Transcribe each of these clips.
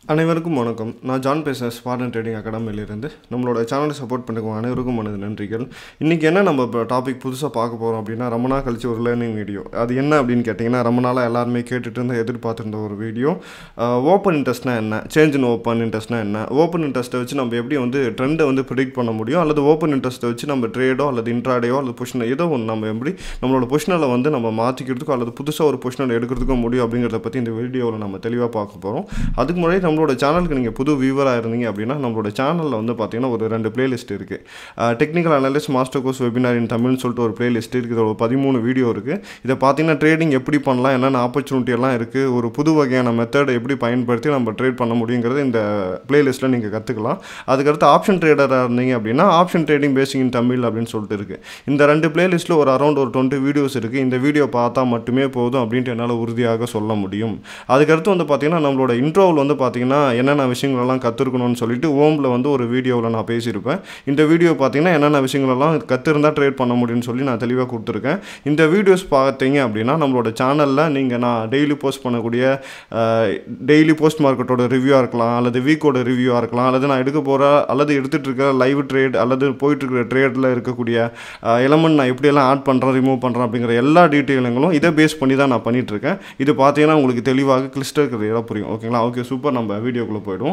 அனைவருக்கும் வணக்கம் நான் ஜான் பேசுகிறேன் ஸ்மார்ட் ட்ரேடிங் அகாடமியிலிருந்து நம்மளோட சேனலை சப்போர்ட் பண்ணிருக்கோம் அனைவருக்கும் எனது நன்றிகள் இன்றைக்கி என்ன நம்ம இப்போ டாபிக் புதுசாக பார்க்க போகிறோம் அப்படின்னா ரொம்ப நாள் கழிச்சு ஒரு லேர்னிங் வீடியோ அது என்ன அப்படின்னு கேட்டிங்கன்னா ரொம்ப நாளாக எல்லாருமே கேட்டுட்டு இருந்த எதிர்பார்த்துருந்த ஒரு வீடியோ ஓப்பன் இன்ட்ரெஸ்ட்னா என்ன சேஞ்ச் இன் ஓப்பன் இன்ட்ரெஸ்ட்னா என்ன ஓப்பன் இன்ட்ரெஸ்ட்டை வச்சு நம்ம எப்படி வந்து ட்ரெண்டை வந்து ப்ரிடிக்ட் பண்ண முடியும் அல்லது ஓப்பன் இன்ட்ரெஸ்ட்டை வச்சு நம்ம ட்ரேடோ அல்லது இன்ட்ராடேயோ அல்லது பொசிஷன் ஏதோ ஒன்று நம்ம எப்படி நம்மளோட பொசிஷனில் வந்து நம்ம மாற்றிக்கிறதுக்கோ அல்லது புதுசாக ஒரு பொசிஷனில் எடுக்கிறதுக்கோ முடியும் அப்படிங்கிறத பற்றி இந்த வீடியோவில் நம்ம தெளிவாக பார்க்க போகிறோம் அதுக்கு முன்னாடி நம்மளோட சேனலுக்கு நீங்கள் புது வியூவராக இருந்தீங்க அப்படின்னா நம்மளோட சேனலில் வந்து பார்த்தீங்கன்னா ஒரு ரெண்டு பிளேலிஸ்ட் இருக்குது technical analyst master course webinar in தமிழ்னு சொல்லிட்டு ஒரு பிளேலிஸ்ட் இருக்குது ஒரு பதிமூணு வீடியோ இருக்குது இதை பார்த்தீங்கன்னா ட்ரேடிங் எப்படி பண்ணலாம் என்னென்ன ஆப்பர்ச்சுனிட்டி எல்லாம் இருக்குது ஒரு புது வகையான மெத்தடை எப்படி பயன்படுத்தி நம்ம ட்ரேட் பண்ண முடியுங்கிறது இந்த பிளேலிஸ்ட்டில் நீங்கள் கற்றுக்கலாம் அதுக்கடுத்து ஆப்ஷன் ட்ரேடராக இருந்தீங்க அப்படின்னா option trading basic in Tamil அப்படின்னு சொல்லிட்டு இருக்குது இந்த ரெண்டு பிளேலிஸ்ட்டில் ஒரு அரௌண்ட் ஒரு டுவெண்ட்டி வீடியோஸ் இருக்குது இந்த வீடியோ பார்த்தா மட்டுமே போதும் அப்படின்ட்டு என்னால் உறுதியாக சொல்ல முடியும் அதுக்கடுத்து வந்து பார்த்தீங்கன்னா நம்மளோட இன்ட்ரோவில் வந்து பார்த்தீங்கன்னா என்னென்ன விஷயங்களெல்லாம் கற்றுருக்கணும்னு சொல்லிட்டு ஓமில் வந்து ஒரு வீடியோவில் நான் பேசியிருப்பேன் இந்த வீடியோ பார்த்தீங்கன்னா என்னென்ன விஷயங்களெல்லாம் கற்றுருந்தா ட்ரேட் பண்ண முடியும்னு சொல்லி நான் தெளிவாக கொடுத்துருக்கேன் இந்த வீடியோஸ் பார்த்தீங்க அப்படின்னா நம்மளோட சேனலில் நீங்கள் நான் டெய்லி போஸ்ட் பண்ணக்கூடிய டெய்லி போஸ்ட் மார்க்கெட்டோட ரிவ்யூவாக இருக்கலாம் அல்லது வீக்கோட ரிவ்யூவாக இருக்கலாம் அல்லது நான் எடுக்க போகிற அல்லது எடுத்துகிட்டு இருக்கிற லைவ் ட்ரேட் அல்லது போயிட்டுருக்கிற ட்ரேடில் இருக்கக்கூடிய எலமெண்ட் நான் எப்படியெல்லாம் ஆட் பண்ணுறேன் ரிமூவ் பண்ணுறேன் அப்படிங்கிற எல்லா டீட்டெயிலுங்களும் இதை பேஸ் பண்ணி தான் நான் பண்ணிகிட்ருக்கேன் இது பார்த்தீங்கன்னா உங்களுக்கு தெளிவாக கிளிஸ்டர் கிளியராக புரியும் ஓகேங்களா ஓகே சூப்பர் நம்ம வீடியோக்குள்ளே போயிடுவோம்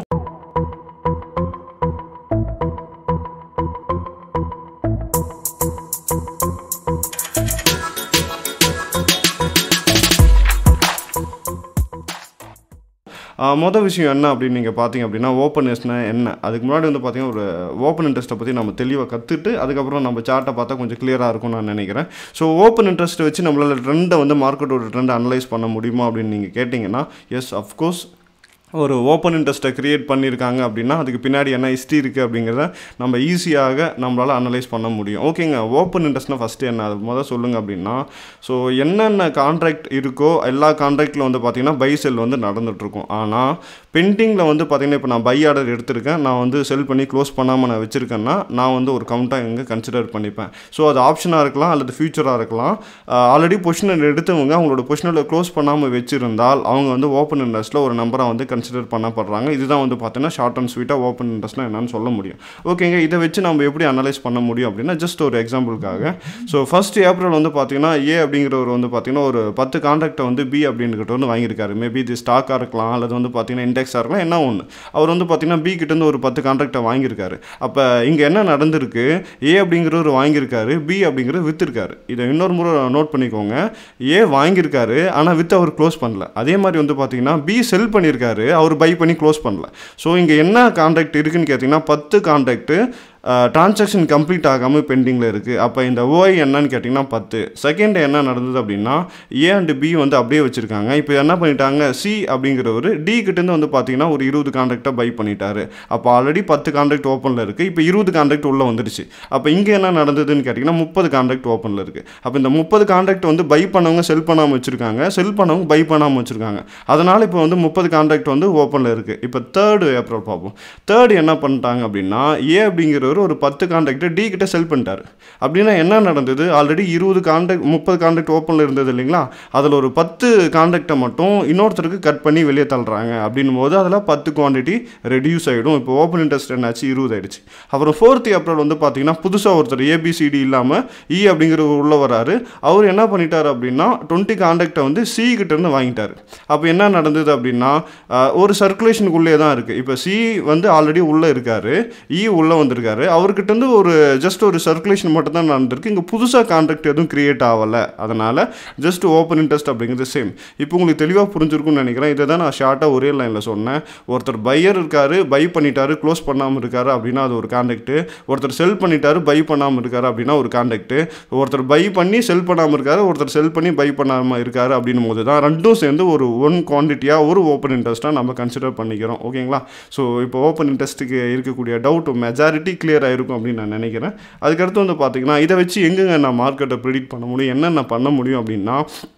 மொதல் விஷயம் என்ன அப்படின்னு நீங்கள் பார்த்தீங்க அப்படின்னா ஓப்பனஸ்னா என்ன அதுக்கு முன்னாடி வந்து பார்த்தீங்கன்னா ஒரு ஓப்பன் இன்ட்ரெஸ்ட்டை பற்றி நம்ம தெளிவாக கற்றுட்டு அதுக்கப்புறம் நம்ம சார்ட்டை பார்த்தா கொஞ்சம் கிளியராக இருக்கும்னு நான் நினைக்கிறேன் ஸோ ஓப்பன் இன்ட்ரெஸ்ட்டை வச்சு நம்மளால் ட்ரெண்டை வந்து மார்க்கெட்டோட ட்ரெண்டை அனலைஸ் பண்ண முடியுமா அப்படின்னு நீங்கள் கேட்டிங்கன்னா எஸ் அஃப்கோர்ஸ் ஒரு ஓப்பன் இன்ட்ரெஸ்ட்டை க்ரியேட் பண்ணியிருக்காங்க அப்படின்னா அதுக்கு பின்னாடி என்ன ஹிஸ்ட்ரி இருக்குது அப்படிங்கிறத நம்ம ஈஸியாக நம்மளால் அனலைஸ் பண்ண முடியும் ஓகேங்க ஓப்பன் இன்ட்ரெஸ்ட்னா ஃபஸ்ட்டு என்ன அது முதல் சொல்லுங்கள் அப்படின்னா ஸோ என்னென்ன கான்ட்ராக்ட் இருக்கோ எல்லா கான்ட்ராக்டில் வந்து பார்த்திங்கன்னா பை செல் வந்து நடந்துகிட்ருக்கும் ஆனால் பெண்டிங்கில் வந்து பார்த்திங்கன்னா இப்போ நான் பை ஆர்டர் எடுத்திருக்கேன் நான் வந்து செல் பண்ணி க்ளோஸ் பண்ணாமல் நான் வச்சுருக்கேன்னா நான் வந்து ஒரு கவுண்ட்டாக இங்கே கன்சிடர் பண்ணிப்பேன் ஸோ அது ஆப்ஷனாக இருக்கலாம் அல்லது ஃபியூச்சராக இருக்கலாம் ஆல்ரெடி பொசிஷனில் எடுத்தவங்க அவங்களோட பொசிஷனில் க்ளோஸ் பண்ணாமல் வச்சுருந்தால் அவங்க வந்து ஓப்பன் இன்ட்ரெஸ்ட்டில் ஒரு நம்பரை வந்து கன்சிடர் பண்ணப்படுறாங்க இதுதான் வந்து பார்த்தீங்கன்னா ஷார்ட் அண்ட் ஸ்வீட்டாக ஓப்பன் இன்ட்ரெஸ்ட்னா என்னன்னு சொல்ல முடியும் ஓகேங்க இதை வச்சு நம்ம எப்படி அனலைஸ் பண்ண முடியும் அப்படின்னா ஜஸ்ட் ஒரு எக்ஸாம்பிளுக்காக ஸோ ஃபஸ்ட் ஏப்ரல் வந்து பார்த்தீங்கன்னா ஏ அப்படிங்கிறவர் வந்து பார்த்தீங்கன்னா ஒரு பத்து கான்ட்ராக்டை வந்து பி அப்படின்னுக்கிட்ட வந்து வாங்கியிருக்காரு மேபி இது ஸ்டாக்காக இருக்கலாம் அல்லது வந்து பார்த்தீங்கன்னா இண்டெக்ஸாக இருக்கலாம் என்ன ஒன்று அவர் வந்து பார்த்தீங்கன்னா பி கிட்டேருந்து ஒரு பத்து கான்ட்ராக்டை வாங்கியிருக்காரு அப்போ இங்கே என்ன நடந்திருக்கு ஏ அப்படிங்கிறவர் வாங்கியிருக்காரு பி அப்படிங்கிறது விற்றுருக்காரு இதை இன்னொரு முறை நோட் பண்ணிக்கோங்க ஏ வாங்கியிருக்காரு ஆனால் வித் அவர் க்ளோஸ் பண்ணல அதே மாதிரி வந்து பார்த்தீங்கன்னா பி செல் பண்ணியிருக்காரு அவர் பை பண்ணி க்ளோஸ் பண்ணல ஸோ இங்கே என்ன கான்ட்ராக்ட் இருக்குன்னு கேட்டிங்கன்னா பத்து கான்ட்ராக்ட்டு டிரான்சாக்ஷன் கம்ப்ளீட் ஆகாமல் பெண்டிங்கில் இருக்குது அப்போ இந்த ஓஐ என்னன்னு கேட்டிங்கன்னா பத்து செகண்ட் என்ன நடந்தது அப்படின்னா ஏ அண்டு பி வந்து அப்படியே வச்சுருக்காங்க இப்போ என்ன பண்ணிட்டாங்க சி அப்படிங்கிறவர் டி கிட்டேருந்து வந்து பார்த்தீங்கன்னா ஒரு இருபது கான்ட்ராக்டாக பை பண்ணிட்டாரு அப்போ ஆல்ரெடி பத்து கான்ட்ராக்ட் ஓப்பனில் இருக்குது இப்போ இருபது கான்ட்ராக்ட் உள்ளே வந்துடுச்சு அப்போ இங்கே என்ன நடந்ததுன்னு கேட்டிங்கன்னா முப்பது கான்ட்ராக்ட் ஓப்பனில் இருக்குது அப்போ இந்த முப்பது கான்ட்ராக்ட் வந்து பை பண்ணவங்க செல் பண்ணாமல் வச்சுருக்காங்க செல் பண்ணவங்க பை பண்ணாமல் வச்சுருக்காங்க அதனால் இப்போ வந்து முப்பது கான்ட்ராக்ட் வந்து ஓப்பனில் இருக்குது இப்போ தேர்டு ஏப்ரல் பார்ப்போம் தேர்டு என்ன பண்ணிட்டாங்க அப்படின்னா ஏ அப்படிங்கிற ஒரு ஒரு பத்து கான்ட்ராக்டை டி கிட்ட செல் பண்ணிட்டார் அப்படின்னா என்ன நடந்தது ஆல்ரெடி இருபது கான்ட்ராக்ட் முப்பது கான்ட்ராக்ட் ஓப்பனில் இருந்தது இல்லைங்களா அதில் ஒரு பத்து கான்ட்ராக்டை மட்டும் இன்னொருத்தருக்கு கட் பண்ணி வெளியே தள்ளுறாங்க அப்படின்னும் போது அதில் பத்து குவான்டிட்டி ரெடியூஸ் ஆகிடும் இப்போ ஓப்பன் இன்ட்ரெஸ்ட் என்னாச்சு இருபது ஆயிடுச்சு அப்புறம் ஃபோர்த் ஏப்ரல் வந்து பார்த்தீங்கன்னா புதுசாக ஒருத்தர் ஏபிசிடி இல்லாமல் இ அப்படிங்கிற உள்ள வராரு அவர் என்ன பண்ணிட்டார் அப்படின்னா டுவெண்ட்டி கான்ட்ராக்டை வந்து சி கிட்டேருந்து வாங்கிட்டார் அப்போ என்ன நடந்தது அப்படின்னா ஒரு சர்க்குலேஷனுக்குள்ளே தான் இருக்குது இப்போ சி வந்து ஆல்ரெடி உள்ளே இருக்கார் இ உள்ளே வந்திருக்காரு அவர்கிட்டருந்து ஒரு ஜஸ்ட் ஒரு சர்க்குலேஷன் மட்டும் தான் நடந்திருக்கு இங்கே புதுசாக கான்ட்ராக்ட் எதுவும் க்ரியேட் ஆகலை அதனால் ஜஸ்ட் ஓப்பன் இன்ட்ரெஸ்ட் அப்படிங்கிறது சேம் இப்போ உங்களுக்கு தெளிவாக புரிஞ்சிருக்கும்னு நினைக்கிறேன் இதை தான் நான் ஷார்ட்டாக ஒரே லைனில் சொன்னேன் ஒருத்தர் பையர் இருக்கார் பை பண்ணிட்டாரு க்ளோஸ் பண்ணாமல் இருக்காரு அப்படின்னா அது ஒரு கான்ட்ராக்ட்டு ஒருத்தர் செல் பண்ணிட்டாரு பை பண்ணாமல் இருக்காரு அப்படின்னா ஒரு கான்ட்ராக்ட்டு ஒருத்தர் பை பண்ணி செல் பண்ணாமல் இருக்காரு ஒருத்தர் செல் பண்ணி பை பண்ணாமல் இருக்காரு அப்படின்னும் போது தான் ரெண்டும் சேர்ந்து ஒரு ஒன் குவான்டிட்டியாக ஒரு ஓப்பன் இன்ட்ரெஸ்ட்டாக நம்ம கன்சிடர் பண்ணிக்கிறோம் ஓகேங்களா ஸோ இப்போ ஓப்பன் இன்ட்ரெஸ்ட்டுக்கு இருக்கக்கூடிய டவுட் மெஜாரிட்டி கிளியர் ஆகிருக்கும் அப்படின்னு நான் நினைக்கிறேன் அதுக்கடுத்து வந்து பார்த்தீங்கன்னா இதை வச்சு எங்கெங்க நான் மார்க்கெட்டை ப்ரிடிக்ட் பண்ண முடியும் என்னென்ன பண்ண முடியும் அப்படின்னா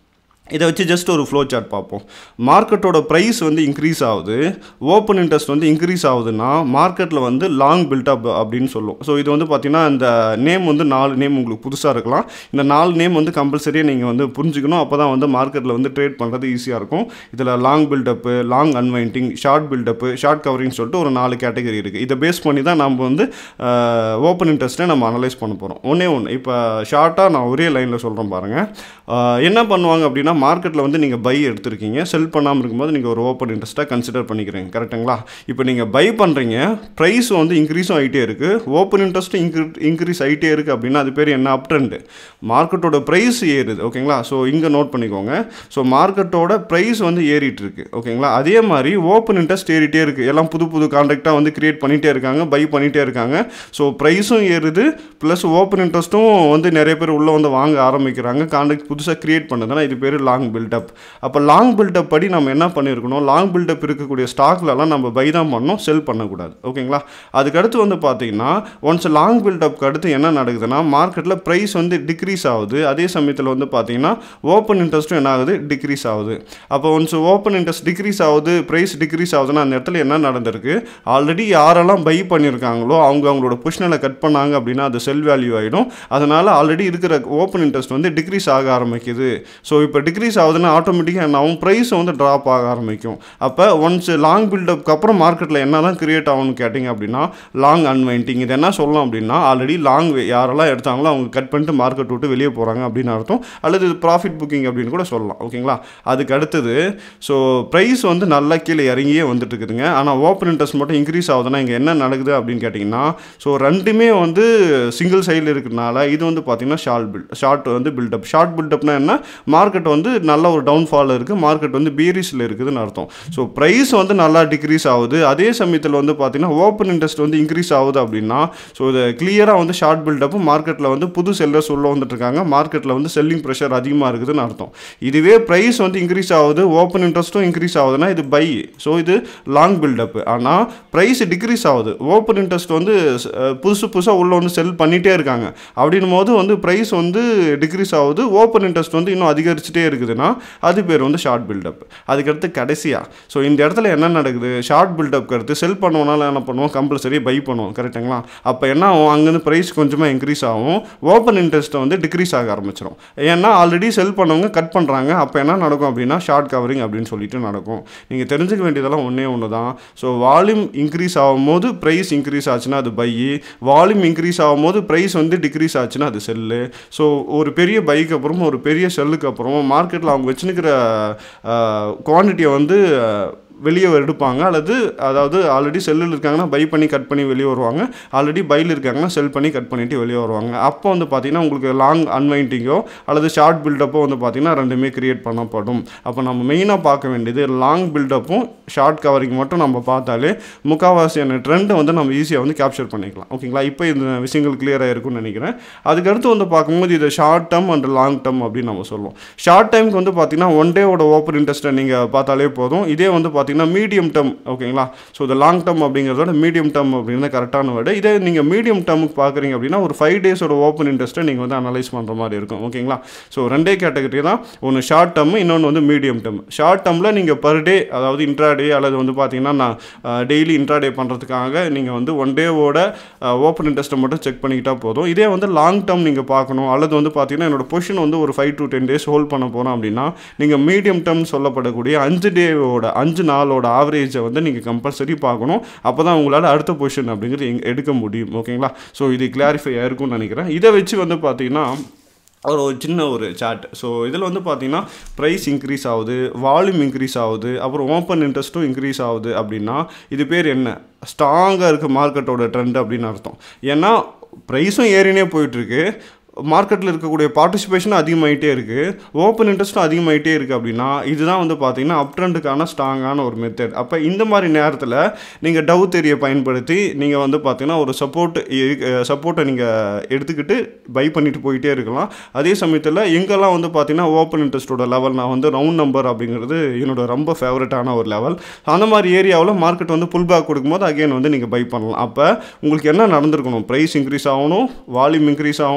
இதை வச்சு ஜஸ்ட் ஒரு ஃப்ளோ சார்ட் பார்ப்போம் மார்க்கெட்டோட ப்ரைஸ் வந்து இன்க்ரீஸ் ஆகுது ஓப்பன் இன்ட்ரெஸ்ட் வந்து இன்க்ரீஸ் ஆகுதுன்னா மார்க்கெட்டில் வந்து லாங் பில்டப் அப்படின்னு சொல்லும் ஸோ இது வந்து பார்த்தீங்கன்னா இந்த நேம் வந்து நாலு நேம் உங்களுக்கு புதுசாக இருக்கலாம் இந்த நாலு நேம் வந்து கம்பல்சரியாக நீங்கள் வந்து புரிஞ்சுக்கணும் அப்போ தான் வந்து மார்க்கெட்டில் வந்து ட்ரேட் பண்ணுறது ஈஸியாக இருக்கும் இதில் long build up long unwinding short build up short covering சொல்லிட்டு ஒரு நாலு கேட்டகரி இருக்குது இதை பேஸ் பண்ணி தான் நம்ம வந்து ஓப்பன் இன்ட்ரெஸ்ட்டை நம்ம அனலைஸ் பண்ண போகிறோம் ஒன்றே ஒன்று இப்போ ஷார்ட்டாக நான் ஒரே லைனில் சொல்கிறேன் பாருங்கள் என்ன பண்ணுவாங்க அப்படின்னா மார்க்கெட்டில் வந்து நீங்கள் பை எடுத்திருக்கீங்க செல் பண்ணாமல் இருக்கும்போது நீங்கள் ஒரு ஓப்பன் இன்ட்ரெஸ்ட்டாக கன்சிடர் பண்ணிக்கிறீங்க கரெக்டுங்களா இப்போ நீங்கள் பை பண்ணுறீங்க ப்ரைஸ் வந்து இன்க்ரீஸும் ஆகிட்டே இருக்குது ஓப்பன் இன்ட்ரெஸ்ட்டும் இன்க்ரீ இன்க்ரீஸ் ஆகிட்டே இருக்குது அப்படின்னா அது பேர் என்ன அப் ட்ரெண்டு மார்க்கெட்டோட ப்ரைஸ் ஏறுது ஓகேங்களா ஸோ இங்கே நோட் பண்ணிக்கோங்க ஸோ மார்க்கெட்டோட ப்ரைஸ் வந்து ஏறிட்டு இருக்கு ஓகேங்களா அதே மாதிரி ஓப்பன் இன்ட்ரெஸ்ட் ஏறிட்டே இருக்குது எல்லாம் புது புது கான்ட்ராக்டாக வந்து கிரியேட் பண்ணிகிட்டே இருக்காங்க பை பண்ணிகிட்டே இருக்காங்க ஸோ ப்ரைஸும் ஏறுது ப்ளஸ் ஓப்பன் இன்ட்ரெஸ்ட்டும் வந்து நிறைய பேர் உள்ளே வந்து வாங்க ஆரம்பிக்கிறாங்க கான்ட்ராக்ட் புதுசாக கிரியேட் பண்ணதுன்னா இது பேர் லாங் பில்டப் அப்போ லாங் பில்டப் படி நம்ம என்ன பண்ணியிருக்கணும் லாங் பில்டப் இருக்கக்கூடிய ஸ்டாக்லலாம் நம்ம பை தான் பண்ணோம் செல் பண்ணக்கூடாது ஓகேங்களா அதுக்கடுத்து வந்து பார்த்தீங்கன்னா ஒன்ஸ் லாங் பில்டப்க்கு அடுத்து என்ன நடக்குதுன்னா மார்க்கெட்டில் ப்ரைஸ் வந்து டிக்ரீஸ் ஆகுது அதே சமயத்தில் வந்து பார்த்தீங்கன்னா ஓப்பன் இன்ட்ரெஸ்ட்டும் என்ன ஆகுது டிக்ரீஸ் ஆகுது அப்போ ஒன்ஸ் ஓப்பன் இன்ட்ரெஸ்ட் டிக்ரீஸ் ஆகுது ப்ரைஸ் டிக்ரீஸ் ஆகுதுன்னா அந்த இடத்துல என்ன நடந்திருக்கு ஆல்ரெடி யாரெல்லாம் பை பண்ணியிருக்காங்களோ அவங்க அவங்களோட பொசிஷனில் கட் பண்ணாங்க அப்படின்னா அது செல் வேல்யூ ஆகிடும் அதனால் ஆல்ரெடி இருக்கிற ஓப்பன் இன்ட்ரெஸ்ட் வந்து டிக்ரீஸ் ஆக ஆரம்பிக்குது ஸோ இப்போ டிக்ரீஸ் ஆகுதுன்னா ஆட்டோமேட்டிக்காக என்ன ஆகும் ப்ரைஸ் வந்து ட்ராப் ஆக ஆரம்பிக்கும் அப்போ ஒன்ஸ் லாங் பில்டப்க்கு அப்புறம் மார்க்கெட்டில் என்ன தான் கிரியேட் ஆகும்னு கேட்டிங்க அப்படின்னா லாங் அன்வைண்டிங் இது என்ன சொல்லலாம் அப்படின்னா ஆல்ரெடி லாங் யாரெல்லாம் எடுத்தாங்களோ அவங்க கட் பண்ணிட்டு மார்க்கெட் விட்டு வெளியே போகிறாங்க அப்படின்னு அர்த்தம் அல்லது இது ப்ராஃபிட் புக்கிங் அப்படின்னு கூட சொல்லலாம் ஓகேங்களா அதுக்கு அடுத்தது ஸோ ப்ரைஸ் வந்து நல்லா கீழே இறங்கியே வந்துட்டு இருக்குதுங்க ஆனால் ஓப்பன் இன்ட்ரெஸ்ட் மட்டும் இன்க்ரீஸ் ஆகுதுன்னா இங்கே என்ன நடக்குது அப்படின்னு கேட்டிங்கன்னா ஸோ ரெண்டுமே வந்து சிங்கிள் சைடில் இருக்கிறனால இது வந்து பார்த்திங்கன்னா ஷார்ட் பில் ஷார்ட் வந்து பில்டப் ஷார்ட் பில்டப்னா என்ன மார்க்கெட் வந்து நல்ல ஒரு டவுன்ஃபால் இருக்குது மார்க்கெட் வந்து பீரிஸில் இருக்குதுன்னு அர்த்தம் ஸோ ப்ரைஸ் வந்து நல்லா டிக்ரீஸ் ஆகுது அதே சமயத்தில் வந்து பார்த்திங்கன்னா ஓப்பன் இன்ட்ரெஸ்ட் வந்து இன்க்ரீஸ் ஆகுது அப்படின்னா ஸோ இது கிளியராக வந்து ஷார்ட் பில்டப் மார்க்கெட்டில் வந்து புது செல்லர்ஸ் உள்ள வந்துட்டு இருக்காங்க மார்க்கெட்டில் வந்து செல்லிங் ப்ரெஷர் அதிகமாக இருக்குதுன்னு அர்த்தம் இதுவே ப்ரைஸ் வந்து இன்க்ரீஸ் ஆகுது ஓப்பன் இன்ட்ரெஸ்ட்டும் இன்க்ரீஸ் ஆகுதுன்னா இது பை ஸோ இது லாங் பில்டப் ஆனால் ப்ரைஸ் டிக்ரீஸ் ஆகுது ஓப்பன் இன்ட்ரெஸ்ட் வந்து அஹ், புதுசு புதுசாக உள்ள வந்து செல் பண்ணிகிட்டே இருக்காங்க அப்படின்னும் போது வந்து ப்ரைஸ் வந்து டிக்ரீஸ் ஆகுது ஓப்பன் இன்ட்ரெஸ்ட் வந்து இன்னும் அதிகரிச்சுட்டே இருக்குதுன்னா அது பேர் வந்து ஷார்ட் பில்டப் அதுக்கடுத்து கடைசியாக ஸோ இந்த இடத்துல என்ன நடக்குது ஷார்ட் பில்டப்க்கு அடுத்து செல் பண்ணுவோம்னால என்ன பண்ணுவோம் கம்பல்சரி பை பண்ணுவோம் கரெக்டுங்களா அப்போ என்ன ஆகும் அங்கேருந்து ப்ரைஸ் கொஞ்சமாக இன்க்ரீஸ் ஆகும் ஓப்பன் இன்ட்ரெஸ்ட்டை வந்து டிக்ரீஸ் ஆக ஆரம்பிச்சிடும் ஏன்னா ஆல்ரெடி செல் பண்ணவங்க கட் பண்ணுறாங்க அப்போ என்ன நடக்கும் அப்படின்னா ஷார்ட் கவரிங் அப்படின்னு சொல்லிட்டு நடக்கும் நீங்கள் தெரிஞ்சுக்க வேண்டியதெல்லாம் ஒன்றே ஒன்று தான் ஸோ வால்யூம் இன்க்ரீஸ் ஆகும்போது ப்ரைஸ் இன்க்ரீஸ் ஆச்சுன்னா அது பை வால்யூம் இன்க்ரீஸ் ஆகும்போது ப்ரைஸ் வந்து டிக்ரீஸ் ஆச்சுன்னா அது செல்லு ஸோ ஒரு பெரிய பைக்கு அப்புறம் ஒரு பெரிய செல்லுக்கு அப்புறம் மார்க்கெட்டில் அவங்க வச்சுருக்கிற குவான்டிட்டியை வந்து அஹ், வெளியே எடுப்பாங்க அல்லது அதாவது ஆல்ரெடி செல்லில் இருக்காங்கன்னா பை பண்ணி கட் பண்ணி வெளியே வருவாங்க ஆல்ரெடி பையில் இருக்காங்கன்னா செல் பண்ணி கட் பண்ணிட்டு வெளியே வருவாங்க அப்போ வந்து பார்த்தீங்கன்னா உங்களுக்கு லாங் அன்வைண்டிங்கோ அல்லது ஷார்ட் பில்டப்போ வந்து பார்த்தீங்கன்னா ரெண்டுமே கிரியேட் பண்ணப்படும் அப்போ நம்ம மெயினாக பார்க்க வேண்டியது லாங் பில்டப்பும் ஷார்ட் கவரிங் மட்டும் நம்ம பார்த்தாலே முக்கால்வாசியான ட்ரெண்டை வந்து நம்ம ஈஸியாக வந்து கேப்சர் பண்ணிக்கலாம் ஓகேங்களா இப்போ இந்த விஷயங்கள் கிளியராக இருக்கும்னு நினைக்கிறேன் அதுக்கடுத்து வந்து பார்க்கும்போது இது short term and long term அப்படின்னு நம்ம சொல்லுவோம் ஷார்ட் டைமுக்கு வந்து பார்த்தீங்கன்னா ஒன் டேவோட ஓப்பன் இன்ட்ரெஸ்ட்டை நீங்கள் பார்த்தாலே போதும் இதே வந்து பார்த்தீங்கன்னா மீடியம் டேர்ம் ஓகேங்களா ஸோ இந்த லாங் டேர்ம் அப்படிங்கிறதோட மீடியம் டேர்ம் அப்படிங்கிறது கரெக்டான வேர்டு இதே நீங்கள் மீடியம் டேர்முக்கு பார்க்குறீங்க அப்படின்னா ஒரு ஃபைவ் டேஸோட ஓப்பன் இன்ட்ரெஸ்ட்டை நீங்கள் வந்து அனலைஸ் பண்ணுற மாதிரி இருக்கும் ஓகேங்களா ஸோ ரெண்டே கேட்டகரி தான் ஒன்று ஷார்ட் டேர்ம் இன்னொன்று வந்து மீடியம் டேர்ம் ஷார்ட் டேர்மில் நீங்கள் பர் டே அதாவது இன்ட்ராடே அல்லது வந்து பார்த்தீங்கன்னா நான் டெய்லி இன்ட்ராடே பண்ணுறதுக்காக நீங்கள் வந்து ஒன் டேவோட ஓப்பன் இன்ட்ரெஸ்ட்டை மட்டும் செக் பண்ணிக்கிட்டா போதும் இதே வந்து லாங் டேர்ம் நீங்கள் பார்க்கணும் அல்லது வந்து பார்த்தீங்கன்னா என்னோட பொசிஷன் வந்து ஒரு five to ten days hold பண்ண போகிறோம் அப்படின்னா நீங்கள் மீடியம் டேர்ம் சொல்லப்படக்கூடிய அஞ்சு டேவோட அஞ்சு நாளோட ஆவரேஜை வந்து நீங்கள் கம்பல்சரி பார்க்கணும் அப்போ தான் உங்களால் அடுத்த பொசிஷன் அப்படிங்கிறது எங்க- எடுக்க முடியும் ஓகேங்களா ஸோ இது கிளாரிஃபை ஆயிருக்கும்னு நினைக்கிறேன் இதை வச்சு வந்து பார்த்தீங்கன்னா ஒரு ஒரு சின்ன ஒரு சார்ட் ஸோ இதில் வந்து பார்த்தீங்கன்னா ப்ரைஸ் இன்க்ரீஸ் ஆகுது வால்யூம் இன்க்ரீஸ் ஆகுது அப்புறம் ஓப்பன் இன்ட்ரெஸ்ட்டும் இன்க்ரீஸ் ஆகுது அப்படின்னா இது பேர் என்ன ஸ்ட்ராங்காக இருக்க மார்க்கெட்டோட ட்ரெண்ட் அப்படின்னு அர்த்தம் ஏன்னா ப்ரைஸும் ஏறினே போயிட்டுருக்கு மார்க்கெட்டில் இருக்கக்கூடிய பார்ட்டிசிபேஷனும் அதிகமாகிட்டே இருக்குது ஓப்பன் இன்ட்ரெஸ்ட்டும் அதிகமாகிட்டே இருக்குது அப்படின்னா இதுதான் வந்து பார்த்தீங்கன்னா அப் ட்ரெண்டுக்கான ஸ்ட்ராங்கான ஒரு மெத்தட் அப்போ இந்த மாதிரி நேரத்தில் நீங்கள் டவு தெரிய பயன்படுத்தி நீங்கள் வந்து பார்த்தீங்கன்னா ஒரு சப்போர்ட் சப்போர்ட்டை நீங்கள் எடுத்துக்கிட்டு பை பண்ணிட்டு போயிட்டே இருக்கலாம் அதே சமயத்தில் எங்கெல்லாம் வந்து பார்த்தீங்கன்னா ஓப்பன் இன்ட்ரெஸ்ட்டோட லெவல் நான் வந்து ரவுண்ட் நம்பர் அப்படிங்கிறது என்னோட ரொம்ப ஃபேவரட்டான ஒரு லெவல் அந்த மாதிரி ஏரியாவில் மார்க்கெட் வந்து புல் பேக் கொடுக்கும்போது அகைன் வந்து நீங்கள் பை பண்ணலாம் அப்போ உங்களுக்கு என்ன நடந்திருக்கணும் ப்ரைஸ் இன்க்ரீஸ் ஆகணும் வால்யூம் இன்க்ரீஸ் ஆகணும்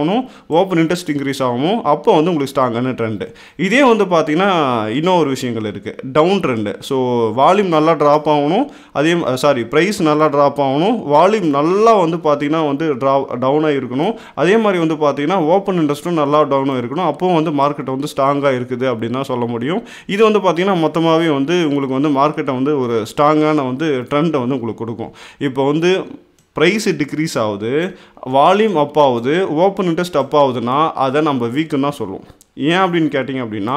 ஓப்பன் இன்ட்ரெஸ்ட் இன்க்ரீஸ் ஆகுமோ அப்போ வந்து உங்களுக்கு ஸ்ட்ராங்கான ட்ரெண்டு இதே வந்து பார்த்தீங்கன்னா இன்னும் ஒரு விஷயங்கள் இருக்குது டவுன் ட்ரெண்டு ஸோ வால்யூம் நல்லா ட்ராப் ஆகணும் அதே சாரி ப்ரைஸ் நல்லா ட்ராப் ஆகணும் வால்யூம் நல்லா வந்து பார்த்தீங்கன்னா வந்து ட்ரா டவுனாக இருக்கணும் அதே மாதிரி வந்து பார்த்தீங்கன்னா ஓப்பன் இன்ட்ரெஸ்ட்டும் நல்லா டவுனாக இருக்கணும் அப்போ வந்து மார்க்கெட் வந்து ஸ்ட்ராங்காக இருக்குது அப்படின்னு தான் சொல்ல முடியும் இது வந்து பார்த்தீங்கன்னா மொத்தமாகவே வந்து உங்களுக்கு வந்து மார்க்கெட்டை வந்து ஒரு ஸ்ட்ராங்கான வந்து ட்ரெண்டை வந்து உங்களுக்கு கொடுக்கும் இப்போ வந்து ப்ரைஸ் டிக்ரீஸ் ஆகுது வால்யூம் அப் ஆகுது ஓப்பன் இன்ட்ரெஸ்ட் அப் ஆகுதுன்னா அதை நம்ம வீக்குன்னு தான் சொல்லுவோம் ஏன் அப்படின்னு கேட்டிங்க அப்படின்னா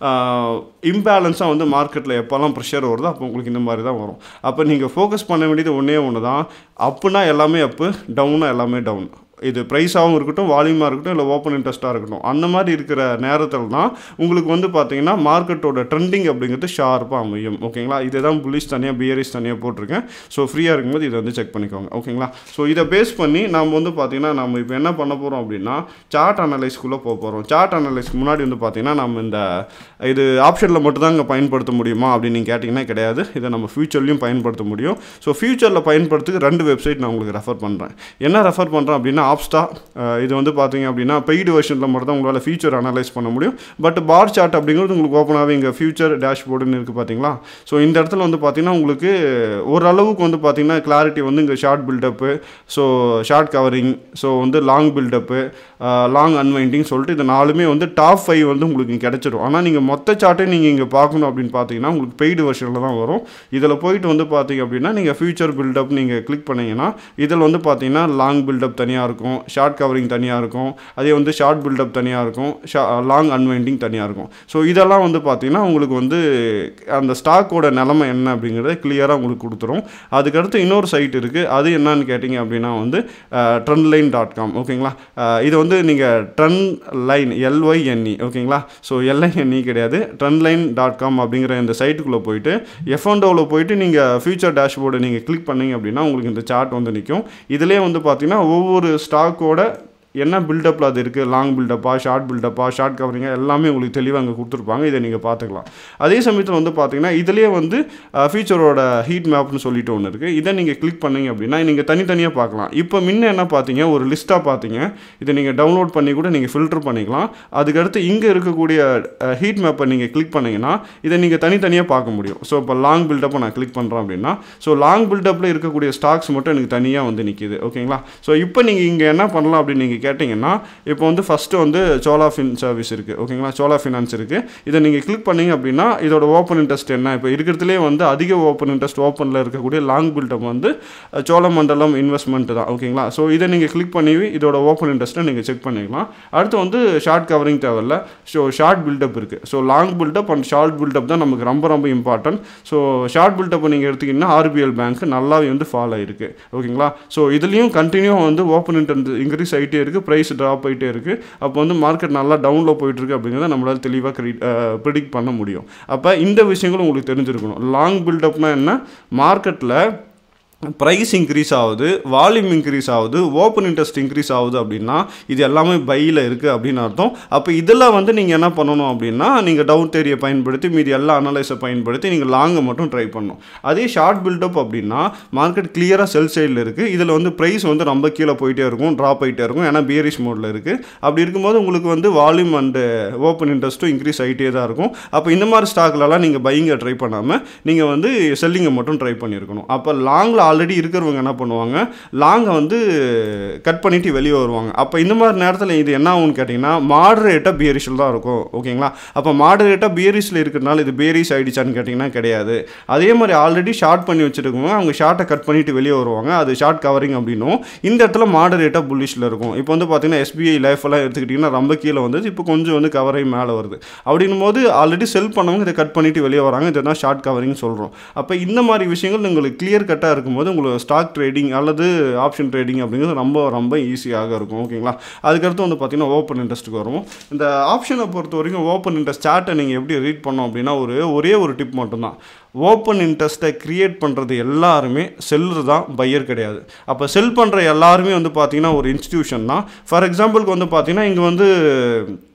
இம்பேலன்ஸாக வந்து மார்க்கெட்டில் எப்போல்லாம் ப்ரெஷர் வருதோ அப்போ உங்களுக்கு இந்த மாதிரி தான் வரும் அப்போ நீங்கள் ஃபோக்கஸ் பண்ண வேண்டியது ஒன்றே ஒன்று தான் அப்புனா எல்லாமே அப்பு டவுனா எல்லாமே டவுன் இது ப்ரைஸாகவும் இருக்கட்டும் வால்யூமாக இருக்கட்டும் இல்லை ஓப்பன் இன்ட்ரெஸ்ட்டாக இருக்கட்டும் அந்த மாதிரி இருக்கிற நேரத்தில் தான் உங்களுக்கு வந்து பார்த்தீங்கன்னா மார்க்கெட்டோட ட்ரெண்டிங் அப்படிங்கிறது ஷார்ப்பாக அமையும் ஓகேங்களா இதை தான் புலிஷ் தனியாக பியரிஸ் தனியாக போட்டிருக்கேன் ஸோ ஃப்ரீயாக இருக்கும்போது இதை வந்து செக் பண்ணிக்கோங்க ஓகேங்களா ஸோ இதை பேஸ் பண்ணி நம்ம வந்து பார்த்தீங்கன்னா நம்ம இப்போ என்ன பண்ண போகிறோம் அப்படின்னா சார்ட் அனலைஸ்க்குள்ளே போக போகிறோம் சார்ட் அனலைஸ்க்கு முன்னாடி வந்து பார்த்தீங்கன்னா நம்ம இந்த இது ஆப்ஷனில் மட்டும் தான் இங்கே பயன்படுத்த முடியுமா அப்படின்னு நீங்கள் கேட்டிங்கன்னா கிடையாது இதை நம்ம ஃபியூச்சர்லையும் பயன்படுத்த முடியும் ஸோ ஃபியூச்சரில் பயன்படுத்துக்கு ரெண்டு வெப்சைட் நான் உங்களுக்கு ரெஃபர் பண்ணுறேன் என்ன ரெஃபர் பண்ணுறேன் அப்படின்னா ஆப்ஸ்டா இது வந்து பார்த்தீங்க அப்படின்னா பெய்டு வெர்ஷனில் மட்டும் தான் உங்களால் ஃபியூச்சர் அனலைஸ் பண்ண முடியும் பட் பார் சார்ட் அப்படிங்கிறது உங்களுக்கு ஓப்பனாகவே இங்கே ஃபியூச்சர் டேஷ்போர்டுன்னு இருக்குது பார்த்தீங்களா ஸோ இந்த இடத்துல வந்து பார்த்தீங்கன்னா உங்களுக்கு ஓரளவுக்கு வந்து பார்த்தீங்கன்னா கிளாரிட்டி வந்து இங்கே short build up so short covering so வந்து லாங் பில்டப்பு லாங் அன்வைண்டிங் சொல்லிட்டு இது நாலுமே வந்து டாப் ஃபைவ் வந்து உங்களுக்கு இங்கே கிடச்சிடும் ஆனால் நீங்கள் மொத்த சார்ட்டையும் நீங்கள் இங்கே பார்க்கணும் அப்படின்னு பார்த்தீங்கன்னா உங்களுக்கு பெய்டு வெர்ஷனில் தான் வரும் இதில் போயிட்டு வந்து பார்த்தீங்க அப்படின்னா நீங்கள் ஃபியூச்சர் பில்டப் நீங்கள் கிளிக் பண்ணீங்கன்னா இதில் வந்து பார்த்தீங்கன்னா லாங் பில்டப் தனியாக இருக்கும் ஷார்ட் கவரிங் தனியாக இருக்கும் அதே வந்து ஷார்ட் பில்டப் தனியாக இருக்கும் லாங் அன்வைண்டிங் தனியாக இருக்கும் ஸோ இதெல்லாம் வந்து பார்த்தீங்கன்னா உங்களுக்கு வந்து அந்த ஸ்டாக்கோட நிலமை என்ன அப்படிங்கிறத கிளியராக உங்களுக்கு கொடுத்துரும் அதுக்கடுத்து இன்னொரு சைட் இருக்குது அது என்னன்னு கேட்டிங்க அப்படின்னா வந்து ட்ரெண்ட் லைன் டாட் காம் ஓகேங்களா இது வந்து நீங்கள் ட்ரெண்ட் லைன் எல்ஒய்என்இ ஓகேங்களா ஸோ எல்ஐஎன்இ கிடையாது ட்ரெண்ட் லைன் டாட் காம் அப்படிங்கிற இந்த சைட்டுக்குள்ளே போயிட்டு எஃப்என்டோவில் போயிட்டு நீங்கள் ஃபியூச்சர் டேஷ்போர்டை நீங்கள் கிளிக் பண்ணீங்க அப்படின்னா உங்களுக்கு இந்த சார்ட் வந்து நிற்கும் இதிலே வந்து பார்த்தீங்கன்னா ஒவ்வொரு ஸ்டாக்கோட என்ன பில்டப்பில் அது இருக்குது லாங் பில்டப்பா ஷார்ட் பில்டப்பா ஷார்ட் கவரிங்கா எல்லாமே உங்களுக்கு தெளிவாக அங்கே கொடுத்துருப்பாங்க இதை நீங்கள் பார்த்துக்கலாம் அதே சமயத்தில் வந்து பார்த்தீங்கன்னா இதுலேயே வந்து ஃபீச்சரோட ஹீட் மேப்னு சொல்லிட்டு ஒன்று இருக்குது இதை நீங்கள் கிளிக் பண்ணீங்க அப்படின்னா நீங்கள் தனித்தனியாக பார்க்கலாம் இப்போ முன்ன என்ன பார்த்தீங்க ஒரு லிஸ்ட்டாக பார்த்தீங்க இதை நீங்கள் டவுன்லோட் பண்ணி கூட நீங்கள் ஃபில்டர் பண்ணிக்கலாம் அதுக்கடுத்து இங்கே இருக்கக்கூடிய ஹீட் மேப்பை நீங்கள் கிளிக் பண்ணிங்கன்னா இதை நீங்கள் தனித்தனியாக பார்க்க முடியும் ஸோ இப்போ லாங் பில்டப்பை நான் கிளிக் பண்ணுறேன் அப்படின்னா ஸோ லாங் பில்டப்பில் இருக்கக்கூடிய ஸ்டாக்ஸ் மட்டும் எனக்கு தனியாக வந்து நிற்கிது ஓகேங்களா ஸோ இப்போ நீங்கள் இங்கே என்ன பண்ணலாம் அப்படின்னு நீங்கள் கேட்டிங்கன்னா இப்போ வந்து ஃபஸ்ட்டு வந்து சோலா ஃபின் சர்வீஸ் இருக்குது ஓகேங்களா சோலா ஃபினான்ஸ் இருக்குது இதை நீங்கள் கிளிக் பண்ணிங்க அப்படின்னா இதோட ஓப்பன் இன்ட்ரெஸ்ட் என்ன இப்போ இருக்கிறதுலே வந்து அதிக ஓப்பன் இன்ட்ரெஸ்ட் ஓப்பனில் இருக்கக்கூடிய லாங் பில்டப் வந்து சோழமண்டலம் இன்வெஸ்ட்மெண்ட் தான் ஓகேங்களா ஸோ இதை நீங்கள் கிளிக் பண்ணி இதோட ஓப்பன் இன்ட்ரெஸ்ட்டை நீங்கள் செக் பண்ணிக்கலாம் அடுத்து வந்து ஷார்ட் கவரிங் தேவையில்ல ஸோ ஷார்ட் பில்டப் இருக்குது so long build up and short build up தான் நமக்கு ரொம்ப ரொம்ப இம்பார்ட்டன்ட் ஸோ ஷார்ட் பில்டப்பை நீங்கள் எடுத்திங்கன்னா ஆர்பிஎல் பேங்க் நல்லாவே வந்து ஃபாலோ ஆகிருக்கு ஓகேங்களா ஸோ இதுலேயும் கண்டினியூ வந்து ஓப்பன் இன்ட்ரெஸ்ட் இன்க்ரீஸ் ஆகிட்டே இருக்குது ப்ரைஸ் ட்ராப் ஆகிட்டே இருக்குது அப்போ வந்து மார்க்கெட் நல்லா டவுனில் போயிட்டுருக்கு அப்படிங்கிறத நம்மளால் தெளிவாக க்ரி ப்ரிடிக்ட் பண்ண முடியும் அப்போ இந்த விஷயங்களும் உங்களுக்கு தெரிஞ்சிருக்கணும் லாங் பில்டப்னா என்ன மார்க்கெட்டில் ப்ரைஸ் இன்க்ரீஸ் ஆகுது வால்யூம் இன்க்ரீஸ் ஆகுது ஓப்பன் இன்ட்ரெஸ்ட் இன்க்ரீஸ் ஆகுது அப்படின்னா இது எல்லாமே பையில் இருக்குது அப்படின்னு அர்த்தம் அப்போ இதில் வந்து நீங்கள் என்ன பண்ணணும் அப்படின்னா நீங்கள் டவுன் தேரியை பயன்படுத்தி மீதி எல்லா அனலைஸை பயன்படுத்தி நீங்கள் லாங்கை மட்டும் ட்ரை பண்ணணும் அதே ஷார்ட் பில்டப் அப்படின்னா மார்க்கெட் கிளியராக செல் சைடில் இருக்குது இதில் வந்து ப்ரைஸ் வந்து ரொம்ப கீழே போயிட்டே இருக்கும் ட்ராப் ஆகிட்டே இருக்கும் ஏன்னா பியரிஷ் மோடில் இருக்குது அப்படி இருக்கும்போது உங்களுக்கு வந்து வால்யூம் அண்டு ஓப்பன் இன்ட்ரெஸ்ட்டும் இன்க்ரீஸ் ஆகிட்டே தான் இருக்கும் அப்போ இந்த மாதிரி ஸ்டாக்லலாம் நீங்கள் பையிங்கை ட்ரை பண்ணாமல் நீங்கள் வந்து செல்லிங்கை மட்டும் ட்ரை பண்ணியிருக்கணும் அப்போ லாங்கில் ஆல்ரெடி இருக்கிறவங்க என்ன பண்ணுவாங்க லாங்கை வந்து கட் பண்ணிவிட்டு வெளியே வருவாங்க அப்போ இந்த மாதிரி நேரத்தில் இது என்ன ஆகும்னு கேட்டிங்கன்னா மாடரேட்டாக பியரிஷில் தான் இருக்கும் ஓகேங்களா அப்போ மாடரேட்டாக பியரிஷில் இருக்கிறனால இது பியரிஷ் ஆகிடுச்சான்னு கேட்டிங்கன்னா கிடையாது அதே மாதிரி ஆல்ரெடி ஷார்ட் பண்ணி வச்சுருக்கவங்க அவங்க ஷார்ட்டை கட் பண்ணிவிட்டு வெளியே வருவாங்க அது ஷார்ட் கவரிங் அப்படின்னும் இந்த இடத்துல மாடரேட்டாக புல்லிஷில் இருக்கும் இப்போ வந்து பார்த்தீங்கன்னா எஸ்பிஐ லைஃப் எல்லாம் எடுத்துக்கிட்டிங்கன்னா ரொம்ப கீழே வந்தது இப்போ கொஞ்சம் வந்து கவரை மேலே வருது அப்படின்னும் போது ஆல்ரெடி செல் பண்ணவங்க இதை கட் பண்ணிவிட்டு வெளியே வராங்க இதை தான் ஷார்ட் கவரிங் சொல்கிறோம் அப்போ இந்த மாதிரி விஷயங்கள் உங்களுக்கு கிளியர் கட்டாக இருக்கும்போது உங்களுக்கு ஸ்டாக் ட்ரேடிங் அல்லது ஆப்ஷன் ட்ரேடிங் அப்படிங்கிறது ரொம்ப ரொம்ப ஈஸியாக இருக்கும் ஓகேங்களா அதுக்கடுத்து வந்து பார்த்தீங்கன்னா ஓப்பன் இன்ட்ரெஸ்ட்டுக்கு வருவோம் இந்த ஆப்ஷனை பொறுத்த வரைக்கும் ஓப்பன் இன்ட்ரெஸ்ட் சார்ட்டை நீங்கள் எப்படி ரீட் பண்ணோம் அப்படின்னா ஒரு ஒரே ஒரு டிப் மட்டும்தான் ஓப்பன் இன்ட்ரெஸ்ட்டை க்ரியேட் பண்ணுறது எல்லாருமே செல்லர் தான் பையர் கிடையாது அப்போ செல் பண்ணுற எல்லாருமே வந்து பார்த்தீங்கன்னா ஒரு இன்ஸ்டியூஷன் தான் ஃபார் எக்ஸாம்பிளுக்கு வந்து பார்த்தீங்கன்னா இங்கே வந்து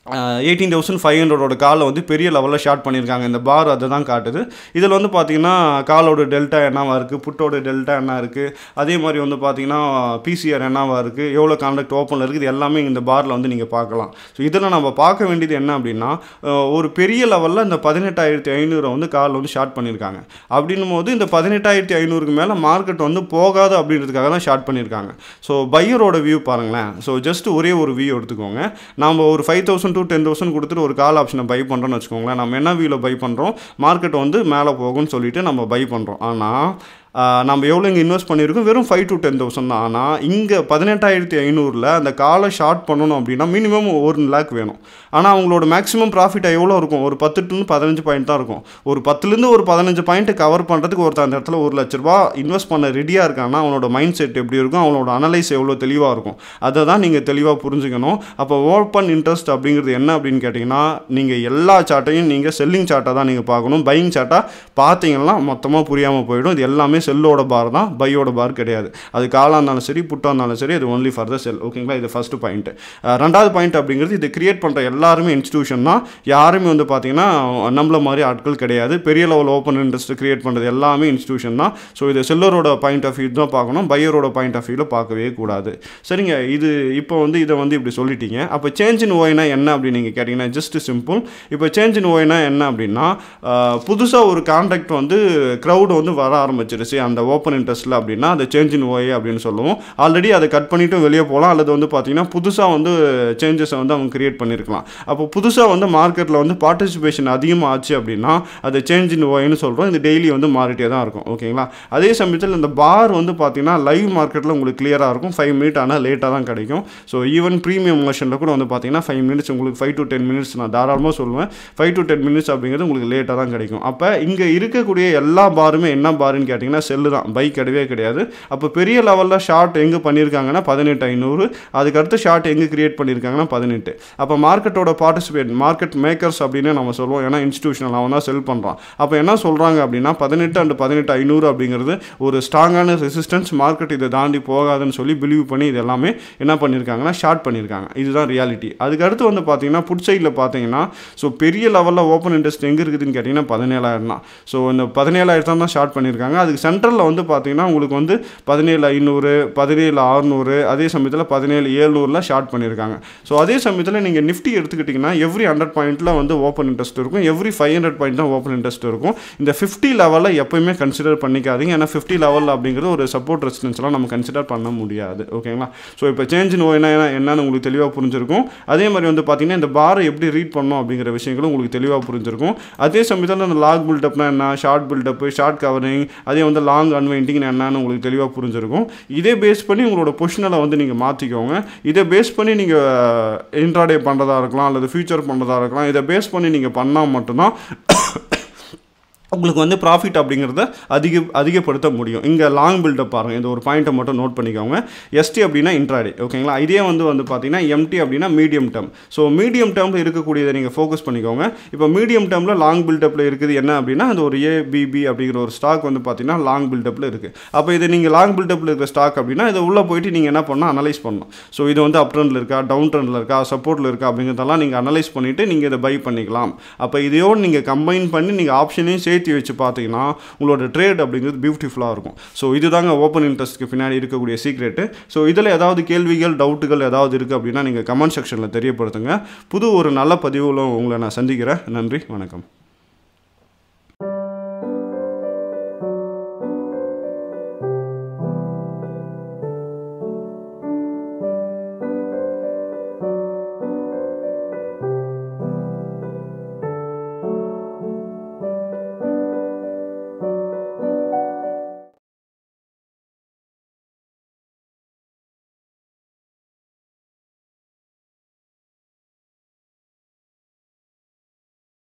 எயிட்டீன் தௌசண்ட் ஃபைவ் ஹண்ட்ரடோட காலை வந்து பெரிய லெவலில் ஷார்ட் பண்ணியிருக்காங்க இந்த பார் அதை தான் காட்டுது இதில் வந்து பார்த்தீங்கன்னா காலோட டெல்டா என்னவா இருக்குது புட்டோட டெல்டா என்ன இருக்குது அதே மாதிரி வந்து பார்த்தீங்கன்னா பிசிஆர் என்னவா இருக்குது எவ்வளோ கான்டாக்ட் ஓப்பனில் இருக்குது இது எல்லாமே இந்த பாரில் வந்து நீங்கள் பார்க்கலாம் ஸோ இதில் நம்ம பார்க்க வேண்டியது என்ன அப்படின்னா அஹ், ஒரு பெரிய லெவலில் இந்த பதினெட்டாயிரத்தி ஐநூறை வந்து கால் வந்து ஷார்ட் பண்ணியிருக்காங்க அப்படின்னும் போது இந்த பதினெட்டாயிரத்தி ஐநூறுக்கு மேலே மார்க்கெட் வந்து போகாது அப்படின்றதுக்காக தான் ஷார்ட் பண்ணியிருக்காங்க ஸோ பையரோட வியூ பாருங்களேன் ஸோ ஜஸ்ட் ஒரே ஒரு வியூ எடுத்துக்கோங்க நம்ம ஒரு five thousand to ten thousand கொடுத்துட்டு ஒரு கால் ஆப்ஷனை பை பண்ணுறோன்னு வச்சுக்கோங்களேன் நம்ம என்ன வியூவில் பை பண்ணுறோம் மார்க்கெட் வந்து மேலே போகும்னு சொல்லிட்டு நம்ம பை பண்ணுறோம் ஆனால் ஆஹ் நம்ம எவ்வளோ இங்கே இன்வெஸ்ட் பண்ணியிருக்கோம் வெறும் ஃபைவ் டு டென் தௌசண்ட் தான் ஆனால் இங்கே பதினெட்டாயிரத்தி ஐநூறில் அந்த காலை ஷார்ட் பண்ணணும் அப்படின்னா மினிமம் ஒரு லேக் வேணும் ஆனால் அவங்களோட மேக்ஸிமம் ப்ராஃபிட் எவ்வளோ இருக்கும் ஒரு பத்து டு பதினஞ்சு பாயிண்ட் தான் இருக்கும் ஒரு பத்துலேருந்து ஒரு பதினஞ்சு பாயிண்ட் கவர் பண்ணுறதுக்கு ஒருத்தர் அந்த இடத்துல ஒரு லட்ச ரூபா இன்வெஸ்ட் பண்ண ரெடியாக இருக்காங்கன்னா அவனோட மைண்ட் செட் எப்படி இருக்கும் அவனோட அனலைஸ் எவ்வளோ தெளிவாக இருக்கும் அதை தான் நீங்கள் தெளிவாக புரிஞ்சுக்கணும் அப்போ ஓப்பன் இன்ட்ரெஸ்ட் அப்படிங்கிறது என்ன அப்படின்னு கேட்டிங்கன்னா நீங்கள் எல்லா சார்ட்டையும் நீங்கள் செல்லிங் சார்ட்டை தான் நீங்கள் பார்க்கணும் பையிங் சார்ட்டாக பார்த்தீங்கன்னா மொத்தமாக புரியாமல் போயிடும் இது எல்லாமே செல்லோட பார் தான் பையோட பார் கிடையாது அது காலாக இருந்தாலும் சரி புட்டாக இருந்தாலும் சரி இது ஒன்லி ஃபார் த செல் ஓகேங்களா இது ஃபஸ்ட்டு பாயிண்ட் ரெண்டாவது பாயிண்ட் அப்படிங்கிறது இது கிரியேட் பண்ணுற எல்லாருமே இன்ஸ்டியூஷன் தான் யாருமே வந்து பார்த்தீங்கன்னா நம்மள மாதிரி ஆட்கள் கிடையாது பெரிய லெவல் ஓப்பன் இன்ட்ரெஸ்ட் கிரியேட் பண்ணுறது எல்லாமே இன்ஸ்டியூஷன் தான் ஸோ இது செல்லரோட பாயிண்ட் ஆஃப் வியூ தான் பார்க்கணும் பையரோட பாயிண்ட் ஆஃப் வியூவில் பார்க்கவே கூடாது சரிங்க இது இப்போ வந்து இதை வந்து இப்படி சொல்லிட்டீங்க அப்போ சேஞ்ச் இன் ஓய்னா என்ன அப்படின்னு நீங்கள் கேட்டிங்கன்னா ஜஸ்ட் சிம்பிள் இப்போ சேஞ்ச் இன் ஓய்னா என்ன அப்படின்னா புதுசாக ஒரு கான்ட்ராக்ட் வந்து க்ரௌடு வந்து வர ஆரம்பிச்சிருச்சு அந்த ஓப்பன் இன்ட்ரெஸ்ட்டில் அப்படின்னா அதை சேஞ்ச் இன் ஓஏ அப்படின்னு சொல்லுவோம் ஆல்ரெடி அதை கட் பண்ணிவிட்டு வெளியே போகலாம் அல்லது வந்து பார்த்தீங்கன்னா புதுசாக வந்து சேஞ்சஸை வந்து அவங்க கிரியேட் பண்ணியிருக்கலாம் அப்போ புதுசாக வந்து மார்க்கெட்டில் வந்து பார்ட்டிசிபேஷன் அதிகமாக ஆச்சு அப்படின்னா அதை சேஞ்ச் இன் ஓஏன்னு சொல்கிறோம் இது டெய்லி வந்து மாறிட்டே தான் இருக்கும் ஓகேங்களா அதே சமயத்தில் இந்த பார் வந்து பார்த்தீங்கன்னா லைவ் மார்க்கெட்டில் உங்களுக்கு கிளியராக இருக்கும் ஃபைவ் மினிட் ஆனால் லேட்டாக தான் கிடைக்கும் ஸோ ஈவன் ப்ரீமியம் வெர்ஷனில் கூட வந்து பார்த்தீங்கன்னா ஃபைவ் மினிட்ஸ் உங்களுக்கு ஃபைவ் டு டென் மினிட்ஸ் நான் தாராளமாக சொல்லுவேன் ஃபைவ் டு டென் மினிட்ஸ் அப்படிங்கிறது உங்களுக்கு லேட்டாக தான் கிடைக்கும் அப்போ இங்கே இருக்கக்கூடிய எல்லா பாருமே என்ன பாருன்னு கேட்டிங்கன்னா செல்லு தான் பைக் கிடையவே கிடையாது அப்போ பெரிய லெவலில் ஷார்ட் எங்கே பண்ணியிருக்காங்கன்னா பதினெட்டு ஐநூறு அதுக்கடுத்து ஷார்ட் எங்கே கிரியேட் பண்ணியிருக்காங்கன்னா பதினெட்டு அப்போ மார்க்கெட்டோட பார்ட்டிசிபேட் மார்க்கெட் மேக்கர்ஸ் அப்படின்னு நம்ம சொல்லுவோம் ஏன்னா இன்ஸ்டியூஷனல் அவன் தான் செல் பண்ணுறான் அப்போ என்ன சொல்கிறாங்க அப்படின்னா பதினெட்டு அண்ட் பதினெட்டு ஐநூறு அப்படிங்கிறது ஒரு ஸ்ட்ராங்கான ரெசிஸ்டன்ஸ் மார்க்கெட் இதை தாண்டி போகாதுன்னு சொல்லி பிலீவ் பண்ணி இது எல்லாமே என்ன பண்ணியிருக்காங்கன்னா ஷார்ட் பண்ணியிருக்காங்க இதுதான் ரியாலிட்டி அதுக்கடுத்து வந்து பார்த்தீங்கன்னா புட் சைடில் பார்த்தீங்கன்னா ஸோ பெரிய லெவலில் ஓப்பன் இன்ட்ரெஸ்ட் எங்கே இருக்குதுன்னு கேட்டிங்கன்னா பதினேழாயிரம் தான் ஸோ இந்த பதினேழாயிரத்தான் தான் ஸ்டார்ட் பண்ணியிருக்காங்க அதுக்கு சென்ட்ரலில் வந்து பார்த்தீங்கன்னா உங்களுக்கு வந்து பதினேழு ஐநூறு பதினேழு அறுநூறு அதே சமயத்தில் பதினேழு ஏழ்நூறுல ஷார்ட் பண்ணியிருக்காங்க ஸோ அதே சமயத்தில் நீங்கள் நிஃப்டி எடுத்துக்கிட்டிங்கன்னா எவ்ரி ஹண்ட்ரட் பாயிண்ட்டில் வந்து ஓப்பன் இன்ட்ரெஸ்ட் இருக்கும் எவ்ரி ஃபைவ் ஹண்ட்ரட் பாயிண்ட் தான் ஓப்பன் இன்ட்ரெஸ்ட் இருக்கும் இந்த ஃபிஃப்டி லெவலில் எப்பயுமே கன்சிடர் பண்ணிக்காதீங்க ஏன்னா ஃபிஃப்டி லெவல் அப்படிங்கிறது ஒரு சப்போர்ட் ரெசிஸ்டன்ஸ்லாம் நம்ம கன்சிடர் பண்ண முடியாது ஓகேங்களா ஸோ இப்போ சேஞ்ச் நோ என்ன என்னன்னு உங்களுக்கு தெளிவாக புரிஞ்சிருக்கும் அதே மாதிரி வந்து பார்த்தீங்கன்னா இந்த பாரை எப்படி ரீட் பண்ணணும் அப்படிங்கிற விஷயங்களும் உங்களுக்கு தெளிவாக புரிஞ்சிருக்கும் அதே சமயத்தில் அந்த லாக் பில்டப்னா என்ன ஷார்ட் பில்டப் ஷார்ட் கவரிங் அதே வந்து லாங் அன்வைண்டிங் என்னன்னு உங்களுக்கு தெளிவாக புரிஞ்சிருக்கும் இதே பேஸ் பண்ணி உங்களோட பொசிஷனில் வந்து நீங்கள் மாற்றிக்கோங்க இதை பேஸ் பண்ணி நீங்கள் இன்ட்ராடே பண்ணுறதா இருக்கலாம் அல்லது ஃபியூச்சர் பண்ணுறதா இருக்கலாம் இதை பேஸ் பண்ணி நீங்கள் பண்ணால் மட்டும்தான் உங்களுக்கு வந்து ப்ராஃபிட் அப்படிங்கிறத அதிக அதிகப்படுத்த முடியும் இங்கே லாங் பில்டப் பாருங்கள் இந்த ஒரு பாயிண்ட்டை மட்டும் நோட் பண்ணிக்கோங்க எஸ்டி அப்படின்னா இன்ட்ராடே ஓகேங்களா இதே வந்து வந்து பார்த்தீங்கன்னா எம்டி அப்படின்னா மீடியம் டேர்ம் ஸோ மீடியம் டேர்மில் இருக்கக்கூடியதை நீங்கள் ஃபோக்கஸ் பண்ணிக்கோங்க இப்போ மீடியம் டேர்மில் லாங் பில்டப்பில் இருக்குது என்ன அப்படின்னா அந்த ஒரு ஏபிபி அப்படிங்கிற ஒரு ஸ்டாக் வந்து பார்த்தீங்கன்னா லாங் பில்டப்பில் இருக்குது அப்போ இது நீங்கள் லாங் பில்டப்பில் இருக்கிற ஸ்டாக் அப்படின்னா இதை உள்ளே போயிட்டு நீங்கள் என்ன பண்ணால் அனலைஸ் பண்ணணும் ஸோ இது வந்து அப் ட்ரெண்டில் இருக்கா டவுன் ட்ரெண்டில் இருக்கா சப்போர்ட்டில் இருக்கா அப்படிங்கிறதெல்லாம் நீங்கள் அனலைஸ் பண்ணிவிட்டு நீங்கள் இதை பை பண்ணிக்கலாம் அப்போ இதையோடு நீங்கள் கம்பைன் பண்ணி நீங்கள் ஆப்ஷனையும் சேர்த்து வச்சு பார்த்தீங்கன்னா உங்களோட ட்ரேட் அப்படிங்கிறது பியூட்டிஃபுல்லாக இருக்கும் ஸோ இதுதாங்க ஓப்பன் இன்ட்ரெஸ்ட்க்கு பின்னாடி இருக்கக்கூடிய சீக்ரெட்டு ஸோ இதில் ஏதாவது கேள்விகள் டவுட்டுகள் ஏதாவது இருக்குது அப்படின்னா நீங்கள் கமெண்ட் செக்ஷனில் தெரியப்படுத்துங்க புது ஒரு நல்ல பதிவில் உங்களை நான் சந்திக்கிறேன் நன்றி வணக்கம்